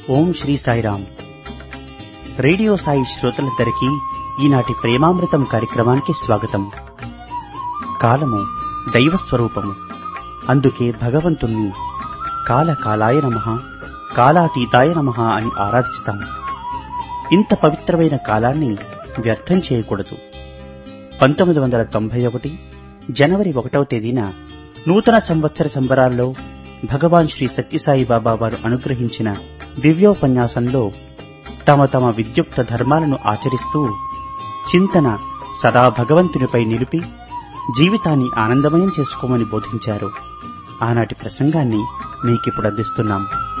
ఓం Sri Sairam radio Sai శ్రోతలందరికీ ఈనాటి ప్రేమామృతం కార్యక్రమానికి స్వాగతం కాలము దైవ స్వరూపము అందుకే భగవంతుణ్ణి కాల కాలాయ నమ కాలాతీతాయ నమ అని ఆరాధిస్తాం ఇంత పవిత్రమైన కాలాన్ని వ్యర్థం చేయకూడదు పంతొమ్మిది వందల తొంభై ఒకటి జనవరి ఒకటవ తేదీన నూతన సంవత్సర సంబరాల్లో భగవాన్ శ్రీ సత్యసాయి బాబా వారు అనుగ్రహించిన దివ్యోపన్యాసంలో తమ తమ విద్యుక్త ధర్మాలను ఆచరిస్తూ చింతన సదా భగవంతునిపై నిలిపి జీవితాన్ని ఆనందమయం చేసుకోమని బోధించారు ఆనాటి ప్రసంగాన్ని మీకిప్పుడు అందిస్తున్నాం